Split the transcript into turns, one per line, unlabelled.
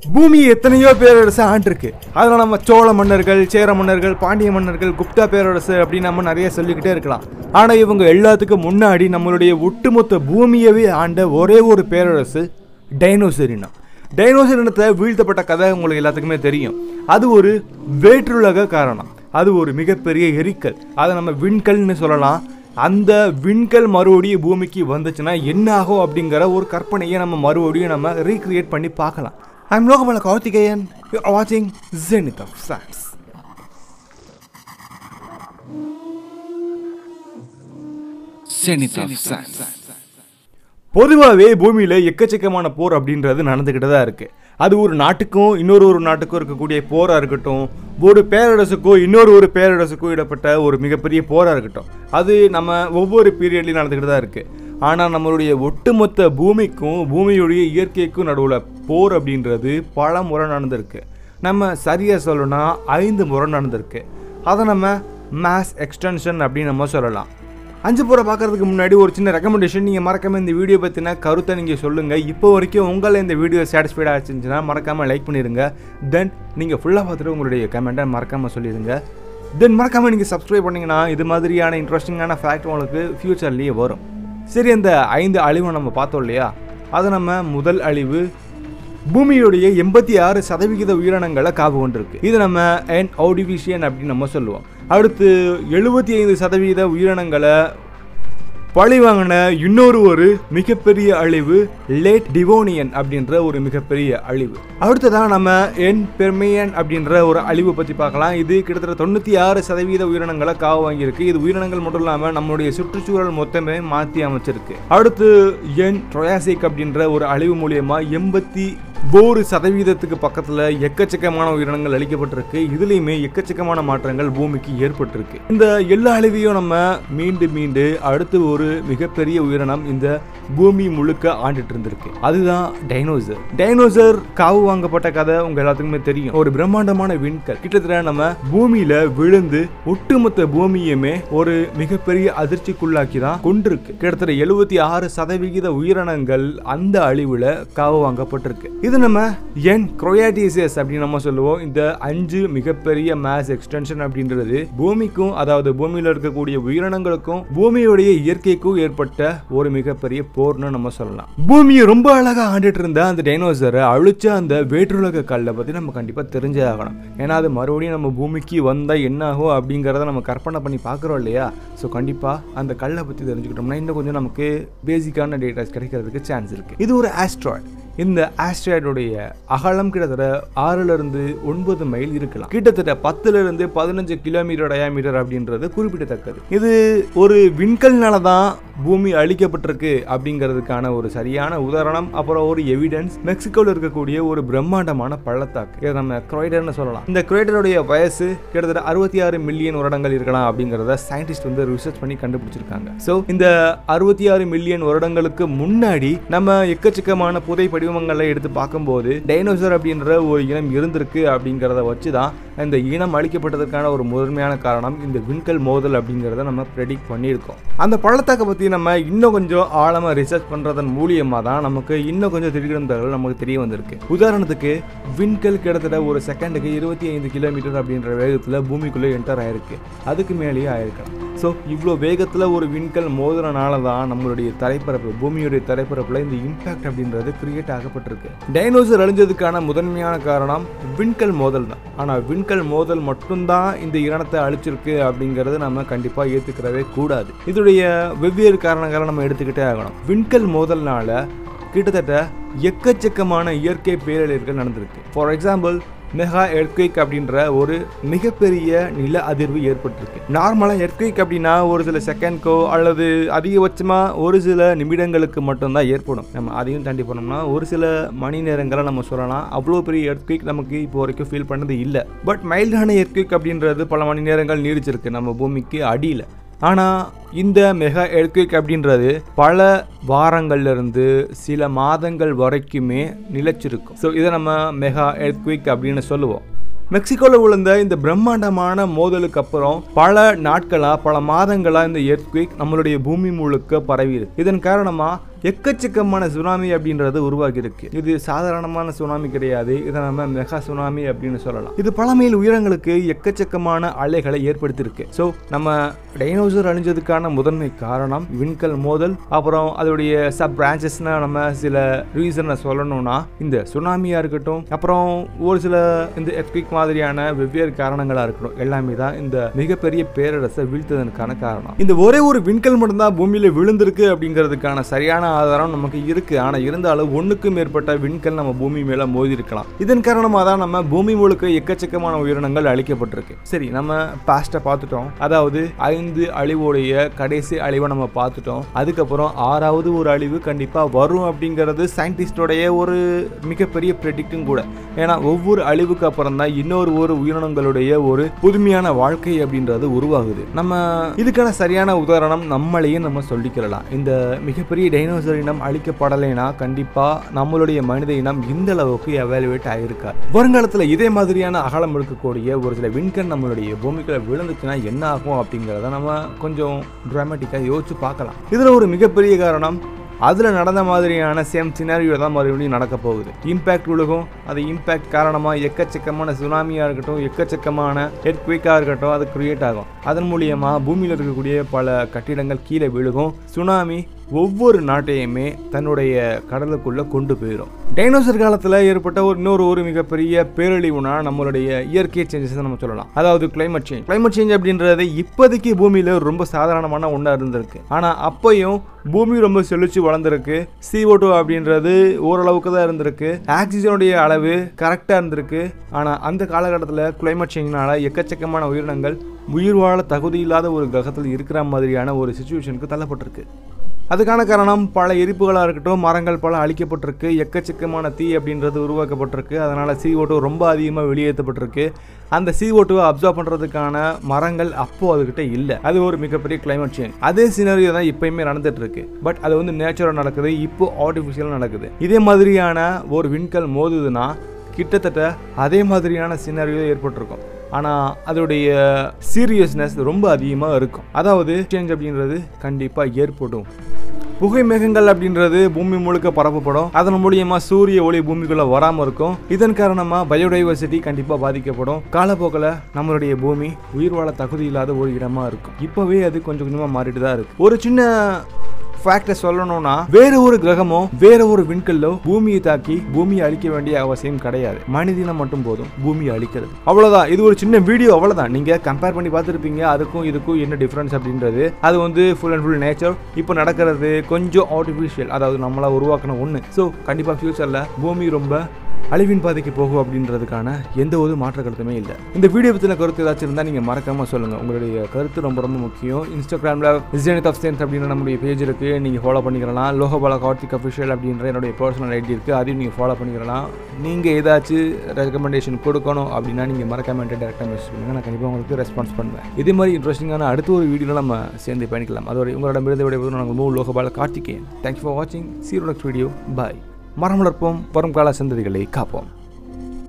பூமி எத்தனையோ பேரரசு ஆண்டிருக்கு அதில் நம்ம சோழ மன்னர்கள் சேர மன்னர்கள் பாண்டிய மன்னர்கள் குப்தா பேரரசு அப்படின்னு நம்ம நிறைய சொல்லிக்கிட்டே இருக்கலாம் ஆனால் இவங்க எல்லாத்துக்கும் முன்னாடி நம்மளுடைய ஒட்டுமொத்த பூமியவே ஆண்ட ஒரே ஒரு பேரரசு டைனோசர் இனம் டைனோசர் இனத்தை வீழ்த்தப்பட்ட கதை உங்களுக்கு எல்லாத்துக்குமே தெரியும் அது ஒரு வேற்றுலக காரணம் அது ஒரு மிகப்பெரிய எரிக்கல் அதை நம்ம விண்கல்னு சொல்லலாம் அந்த விண்கல் மறுபடியும் பூமிக்கு வந்துச்சுன்னா என்ன ஆகும் அப்படிங்கிற ஒரு கற்பனையை நம்ம மறுபடியும் நம்ம ரீக்ரியேட் பண்ணி பார்க்கலாம் ஐம் லோகபால கார்த்திகேயன் வாட்சிங் Zenith of science
Zenith of Science.
பொதுவாகவே பூமியில் எக்கச்சக்கமான போர் அப்படின்றது நடந்துக்கிட்டு தான் இருக்குது அது ஒரு நாட்டுக்கும் இன்னொரு ஒரு நாட்டுக்கும் இருக்கக்கூடிய போராக இருக்கட்டும் ஒரு பேரரசுக்கும் இன்னொரு ஒரு பேரரசுக்கும் இடப்பட்ட ஒரு மிகப்பெரிய போராக இருக்கட்டும் அது நம்ம ஒவ்வொரு பீரியட்லையும் நடந்துக்கிட்டு தான் இருக்குது ஆனால் நம்மளுடைய ஒட்டுமொத்த பூமிக்கும் பூமியுடைய இயற்கைக்கும் நடுவில் போர் அப்படின்றது பல முறை நடந்திருக்கு நம்ம சரியாக சொல்லணும்னா ஐந்து முறை நடந்திருக்கு அதை நம்ம மேஸ் எக்ஸ்டென்ஷன் அப்படின்னு நம்ம சொல்லலாம் அஞ்சு போரை பார்க்கறதுக்கு முன்னாடி ஒரு சின்ன ரெக்கமெண்டேஷன் நீங்கள் மறக்காம இந்த வீடியோ பற்றின கருத்தை நீங்கள் சொல்லுங்கள் இப்போ வரைக்கும் உங்களை இந்த வீடியோ சாட்டிஸ்ஃபைடாக ஆச்சுருந்துச்சுன்னா மறக்காமல் லைக் பண்ணிடுங்க தென் நீங்கள் ஃபுல்லாக பார்த்துட்டு உங்களுடைய கமெண்ட்டை மறக்காமல் சொல்லிடுங்க தென் மறக்காமல் நீங்கள் சப்ஸ்கிரைப் பண்ணிங்கன்னா இது மாதிரியான இன்ட்ரெஸ்டிங்கான ஃபேக்ட் உங்களுக்கு ஃப்யூச்சர்லேயே வரும் சரி அந்த ஐந்து அழிவை நம்ம பார்த்தோம் இல்லையா அதை நம்ம முதல் அழிவு பூமியுடைய எண்பத்தி ஆறு சதவிகித உயிரினங்களை காவு கொண்டிருக்கு இது நம்ம என் ஆடிவிஷியன் அப்படின்னு நம்ம சொல்லுவோம் அடுத்து எழுபத்தி ஐந்து சதவீத உயிரினங்களை பழி வாங்கின இன்னொரு ஒரு மிகப்பெரிய அழிவு லேட் டிவோனியன் அப்படின்ற ஒரு மிகப்பெரிய அழிவு அடுத்ததான் நம்ம என் பெர்மியன் அப்படின்ற ஒரு அழிவு பற்றி பார்க்கலாம் இது கிட்டத்தட்ட தொண்ணூற்றி ஆறு சதவீத உயிரினங்களை காவு வாங்கியிருக்கு இது உயிரினங்கள் மட்டும் இல்லாமல் நம்மளுடைய சுற்றுச்சூழல் மொத்தமே மாற்றி அமைச்சிருக்கு அடுத்து என் ட்ரொயாசிக் அப்படின்ற ஒரு அழிவு மூலியமா எண்பத்தி ஒரு சதவீதத்துக்கு பக்கத்தில் எக்கச்சக்கமான உயிரினங்கள் அளிக்கப்பட்டிருக்கு இதுலேயுமே எக்கச்சக்கமான மாற்றங்கள் பூமிக்கு ஏற்பட்டிருக்கு இந்த எல்லா அழிவையும் நம்ம மீண்டு மீண்டு அடுத்து ஒரு மிகப்பெரிய உயிரினம் இந்த பூமி முழுக்க ஆண்டுட்டு இருந்திருக்கு அதுதான் டைனோசர் டைனோசர் காவு வாங்கப்பட்ட கதை உங்க எல்லாத்துக்குமே தெரியும் ஒரு பிரம்மாண்டமான விண்கல் கிட்டத்தட்ட நம்ம பூமியில விழுந்து ஒட்டுமொத்த பூமியுமே ஒரு மிகப்பெரிய அதிர்ச்சிக்குள்ளாக்கி தான் கொண்டிருக்கு கிட்டத்தட்ட எழுபத்தி ஆறு சதவிகித உயிரினங்கள் அந்த அழிவுல காவு வாங்கப்பட்டிருக்கு இது நம்ம என் குரோயாட்டிசியஸ் அப்படின்னு நம்ம சொல்லுவோம் இந்த அஞ்சு மிகப்பெரிய மேஸ் எக்ஸ்டென்ஷன் அப்படின்றது பூமிக்கும் அதாவது பூமியில இருக்கக்கூடிய உயிரினங்களுக்கும் பூமியுடைய இயற்கைக்கும் ஏற்பட்ட ஒரு மிகப்பெரிய போர்னு நம்ம சொல்லலாம் பூமியை ரொம்ப அழகா ஆண்டுட்டு இருந்த அந்த டைனோசரை அழிச்ச அந்த வேற்றுலக கல்லை பத்தி நம்ம கண்டிப்பா தெரிஞ்சே ஆகணும் ஏன்னா அது மறுபடியும் நம்ம பூமிக்கு வந்தா என்ன ஆகும் அப்படிங்கறத நம்ம கற்பனை பண்ணி பார்க்குறோம் இல்லையா ஸோ கண்டிப்பா அந்த கல்லை பத்தி தெரிஞ்சுக்கிட்டோம்னா இன்னும் கொஞ்சம் நமக்கு பேசிக்கான டேட்டாஸ் கிடைக்கிறதுக்கு சான்ஸ் இருக்கு இது ஒரு ஆஸ்ட்ராய்ட் இந்த ஆஸ்ட்ராய்டுடைய அகலம் கிட்டத்தட்ட ஆறுல இருந்து ஒன்பது மைல் இருக்கலாம் கிட்டத்தட்ட பத்துல இருந்து பதினஞ்சு கிலோமீட்டர் டயாமீட்டர் அப்படின்றது குறிப்பிடத்தக்கது இது ஒரு விண்கல்னால தான் பூமி அழிக்கப்பட்டிருக்கு அப்படிங்கிறதுக்கான ஒரு சரியான உதாரணம் அப்புறம் ஒரு எவிடன்ஸ் மெக்சிகோவில் இருக்கக்கூடிய ஒரு பிரம்மாண்டமான பள்ளத்தாக்கு இதை நம்ம குரோய்டர்னு சொல்லலாம் இந்த குரோய்டருடைய வயசு கிட்டத்தட்ட அறுபத்தி ஆறு மில்லியன் வருடங்கள் இருக்கலாம் அப்படிங்கிறத சயின்டிஸ்ட் வந்து ரிசர்ச் பண்ணி கண்டுபிடிச்சிருக்காங்க ஸோ இந்த அறுபத்தி ஆறு மில்லியன் வருடங்களுக்கு முன்னாடி நம்ம எக்கச்சக்கமான புதை படிவங்களை எடுத்து பார்க்கும்போது டைனோசர் அப்படின்ற ஒரு இனம் இருந்திருக்கு அப்படிங்கிறத வச்சு தான் இந்த இனம் அழிக்கப்பட்டதற்கான ஒரு முதன்மையான காரணம் இந்த விண்கல் மோதல் அப்படிங்கிறத நம்ம ப்ரெடிக்ட் பண்ணியிருக்கோம் அந்த பள்ளத்தாக்கை பற்றி நம்ம இன்னும் கொஞ்சம் ஆழமாக ரிசர்ச் பண்ணுறதன் மூலியமாக தான் நமக்கு இன்னும் கொஞ்சம் திடீர்னு தகவல் நமக்கு தெரிய வந்திருக்கு உதாரணத்துக்கு விண்கல் கிட்டத்தட்ட ஒரு செகண்டுக்கு இருபத்தி ஐந்து கிலோமீட்டர் அப்படின்ற வேகத்தில் பூமிக்குள்ளே என்டர் ஆயிருக்கு அதுக்கு மேலேயே ஆயிருக்கலாம் ஸோ இவ்வளோ வேகத்தில் ஒரு விண்கல் மோதுறனால தான் நம்மளுடைய தரைப்பரப்பு பூமியுடைய தரைப்பரப்பில் இந்த இம்பாக்ட் அப்படின்றது கிரியேட் ஆகப்பட்டிருக்கு டைனோசர் அழிஞ்சதுக்கான முதன்மையான காரணம் விண்கல் மோதல் தான் ஆனால் விண்கல் மோதல் மட்டும்தான் இந்த இனத்தை அழிச்சிருக்கு அப்படிங்கிறது நம்ம கண்டிப்பாக ஏற்றுக்கிறவே கூடாது இதோடைய வெவ்வேறு காரணங்களை நம்ம எடுத்துக்கிட்டே ஆகணும் விண்கல் மோதல்னால கிட்டத்தட்ட எக்கச்சக்கமான இயற்கை பேரழிவுகள் நடந்திருக்கு ஃபார் எக்ஸாம்பிள் மெகா எர்க்வேக் அப்படின்ற ஒரு மிகப்பெரிய நில அதிர்வு ஏற்பட்டிருக்கு நார்மலாக எர்க்வேக் அப்படின்னா ஒரு சில செகண்ட்க்கோ அல்லது அதிகபட்சமாக ஒரு சில நிமிடங்களுக்கு மட்டும்தான் ஏற்படும் நம்ம அதையும் தாண்டி போனோம்னா ஒரு சில மணி நேரங்களை நம்ம சொல்லலாம் அவ்வளோ பெரிய எர்க்வேக் நமக்கு இப்போ வரைக்கும் ஃபீல் பண்ணது இல்லை பட் மைல்டான எர்க்வேக் அப்படின்றது பல மணி நேரங்கள் நீடிச்சிருக்கு நம்ம பூமிக்கு அடியில் ஆனால் இந்த மெகா எர்க்வேக் அப்படின்றது பல வாரங்கள்ல இருந்து சில மாதங்கள் வரைக்குமே நிலைச்சிருக்கும் ஸோ இதை நம்ம மெகா எர்க்வேக் அப்படின்னு சொல்லுவோம் மெக்சிகோவில் விழுந்த இந்த பிரம்மாண்டமான மோதலுக்கு அப்புறம் பல நாட்களா பல மாதங்களா இந்த எர்த்குவிக் நம்மளுடைய பூமி முழுக்க பரவி இருக்கு இதன் காரணமா எக்கச்சக்கமான சுனாமி அப்படின்றது உருவாகி இருக்கு இது சாதாரணமான சுனாமி கிடையாது இதை நம்ம மெகா சுனாமி அப்படின்னு சொல்லலாம் இது பல மைல் உயரங்களுக்கு எக்கச்சக்கமான அலைகளை ஏற்படுத்தியிருக்கு ஸோ நம்ம டைனோசர் அழிஞ்சதுக்கான முதன்மை காரணம் விண்கல் மோதல் அப்புறம் அதோடைய சப் பிரான்ச்சஸ்னா நம்ம சில ரீசனை சொல்லணும்னா இந்த சுனாமியா இருக்கட்டும் அப்புறம் ஒரு சில இந்த எர்த்குவிக் மாதிரியான வெவ்வேறு காரணங்களா இருக்கட்டும் எல்லாமே தான் இந்த மிகப்பெரிய பேரரசை வீழ்த்ததற்கான காரணம் இந்த ஒரே ஒரு விண்கல் மட்டும்தான் பூமியில விழுந்திருக்கு அப்படிங்கிறதுக்கான சரியான ஆதாரம் நமக்கு இருக்கு ஆனா இருந்தாலும் ஒண்ணுக்கு மேற்பட்ட விண்கல் நம்ம பூமி மேல மோதி இருக்கலாம் இதன் காரணமாக தான் நம்ம பூமி முழுக்க எக்கச்சக்கமான உயிரினங்கள் அழிக்கப்பட்டிருக்கு சரி நம்ம பாஸ்ட்டை பார்த்துட்டோம் அதாவது ஐந்து அழிவுடைய கடைசி அழிவை நம்ம பார்த்துட்டோம் அதுக்கப்புறம் ஆறாவது ஒரு அழிவு கண்டிப்பா வரும் அப்படிங்கிறது சயின்டிஸ்டோடைய ஒரு மிகப்பெரிய ப்ரெடிக்டும் கூட ஏன்னா ஒவ்வொரு அழிவுக்கு அப்புறம் தான் இன்னொரு ஒரு உயிரினங்களுடைய ஒரு புதுமையான வாழ்க்கை அப்படின்றது உருவாகுது நம்ம இதுக்கான சரியான உதாரணம் நம்மளையே நம்ம சொல்லிக்கிறலாம் இந்த மிகப்பெரிய டைனோசர் இனம் அழிக்கப்படலைன்னா கண்டிப்பா நம்மளுடைய மனித இனம் இந்த அளவுக்கு எவாலுவேட் ஆயிருக்காது வருங்காலத்துல இதே மாதிரியான அகலம் இருக்கக்கூடிய ஒரு சில விண்கண் நம்மளுடைய பூமிக்குள்ள விழுந்துச்சுன்னா என்ன ஆகும் அப்படிங்கிறத நம்ம கொஞ்சம் டிராமட்டிக்காக யோசிச்சு பார்க்கலாம் இதுல ஒரு மிகப்பெரிய காரணம் அதில் நடந்த மாதிரியான சேம் சினாரியோ தான் மறுபடியும் நடக்க போகுது இம்பேக்ட் விழுகும் அது இம்பேக்ட் காரணமாக எக்கச்சக்கமான சுனாமியாக இருக்கட்டும் எக்கச்சக்கமான எர்த்குவிக்காக இருக்கட்டும் அது கிரியேட் ஆகும் அதன் மூலியமாக பூமியில் இருக்கக்கூடிய பல கட்டிடங்கள் கீழே விழுகும் சுனாமி ஒவ்வொரு நாட்டையுமே தன்னுடைய கடலுக்குள்ள கொண்டு போயிடும் டைனோசர் காலத்தில் ஏற்பட்ட ஒரு இன்னொரு ஒரு மிகப்பெரிய பேரழிவுனா நம்மளுடைய இயற்கை சேஞ்சஸ் நம்ம சொல்லலாம் அதாவது கிளைமேட் சேஞ்ச் கிளைமேட் சேஞ்ச் அப்படின்றது இப்போதைக்கு பூமியில ரொம்ப சாதாரணமான ஒன்றா இருந்திருக்கு ஆனால் அப்பையும் பூமி ரொம்ப செழிச்சு வளர்ந்துருக்கு CO2 அப்படின்றது ஓரளவுக்கு தான் இருந்திருக்கு ஆக்சிஜனுடைய அளவு கரெக்டாக இருந்திருக்கு ஆனால் அந்த காலகட்டத்தில் கிளைமேட் சேஞ்ச்னால எக்கச்சக்கமான உயிரினங்கள் உயிர் வாழ தகுதி இல்லாத ஒரு கிரகத்தில் இருக்கிற மாதிரியான ஒரு சுச்சுவேஷனுக்கு தள்ளப்பட்டிருக்கு அதுக்கான காரணம் பல எரிப்புகளாக இருக்கட்டும் மரங்கள் பல அழிக்கப்பட்டிருக்கு எக்கச்சக்கமான தீ அப்படின்றது உருவாக்கப்பட்டிருக்கு அதனால் CO2 ரொம்ப அதிகமாக வெளியேற்றப்பட்டிருக்கு அந்த CO2 அப்சர்வ் பண்ணுறதுக்கான மரங்கள் அப்போ அதுக்கிட்ட இல்லை அது ஒரு மிகப்பெரிய கிளைமேட் சேஞ்ச் அதே சினரியோ தான் இப்பயுமே நடந்துட்டு இருக்கு பட் அது வந்து நேச்சுரல் நடக்குது இப்போ ஆர்டிஃபிஷியலாக நடக்குது இதே மாதிரியான ஒரு விண்கல் மோதுதுன்னா கிட்டத்தட்ட அதே மாதிரியான சினரியோ ஏற்பட்டிருக்கும் ஆனால் அதோடைய சீரியஸ்னஸ் ரொம்ப அதிகமாக இருக்கும் அதாவது சேஞ்ச் அப்படின்றது கண்டிப்பாக ஏற்படும் புகை மேகங்கள் அப்படின்றது பூமி முழுக்க பரப்பப்படும் அதன் மூலியமா சூரிய ஒளி பூமிக்குள்ள வராம இருக்கும் இதன் காரணமா பயோடைவர்சிட்டி கண்டிப்பா பாதிக்கப்படும் காலப்போக்கில் நம்மளுடைய பூமி உயிர் வாழ தகுதி இல்லாத ஒரு இடமா இருக்கும் இப்பவே அது கொஞ்சம் கொஞ்சமா மாறிட்டு தான் இருக்கு ஒரு சின்ன ஃபேக்டை சொல்லணும்னா வேற ஒரு கிரகமோ வேற ஒரு விண்கல்லோ பூமியை தாக்கி பூமியை அழிக்க வேண்டிய அவசியம் கிடையாது மனிதனம் மட்டும் போதும் பூமியை அழிக்கிறது அவ்வளவுதான் இது ஒரு சின்ன வீடியோ அவ்வளவுதான் நீங்க கம்பேர் பண்ணி பார்த்துருப்பீங்க அதுக்கும் இதுக்கும் என்ன டிஃபரன்ஸ் அப்படின்றது அது வந்து ஃபுல் அண்ட் ஃபுல் நேச்சர் இப்போ நடக்கிறது கொஞ்சம் ஆர்டிஃபிஷியல் அதாவது நம்மளா உருவாக்கின ஒன்று ஸோ கண்டிப்பாக ஃபியூச்சரில் பூமி ரொம்ப அழிவின் பாதைக்கு போகும் அப்படின்றதுக்கான எந்த ஒரு மாற்ற கருத்துமே இல்லை இந்த வீடியோ பற்றின கருத்து ஏதாச்சும் இருந்தால் நீங்கள் மறக்காம சொல்லுங்கள் உங்களுடைய கருத்து ரொம்ப ரொம்ப முக்கியம் இன்ஸ்டாகிராமில் இஸ்டேனித் ஆஃப் ஸ்டேன்ஸ் அப்படின்ற நம்மளுடைய பேஜ் இருக்குது நீங்கள் ஃபாலோ பண்ணிக்கலாம் லோகபாலா கார்த்திக் அஃபிஷியல் அப்படின்ற என்னுடைய பர்சனல் ஐடி இருக்குது அதையும் நீங்கள் ஃபாலோ பண்ணிக்கலாம் நீங்கள் ஏதாச்சும் ரெக்கமெண்டேஷன் கொடுக்கணும் அப்படின்னா நீங்கள் மறக்காம டேரெக்டாக மெசேஜ் பண்ணுங்கள் நான் கண்டிப்பாக உங்களுக்கு ரெஸ்பான்ஸ் பண்ணுவேன் இதே மாதிரி இன்ட்ரெஸ்டிங்கான அடுத்த ஒரு வீடியோவில் நம்ம சேர்ந்து பயணிக்கலாம் அதோட உங்களிடமிருந்து விடைபெறுவது நாங்கள் மூணு லோகபால கார்த்திகேயன் தேங்க்யூ ஃபார் வாட்சிங் சீரோடக்ஸ் வீடியோ பாய் மரம் வளர்ப்போம் வரும் கால சந்ததிகளை காப்போம்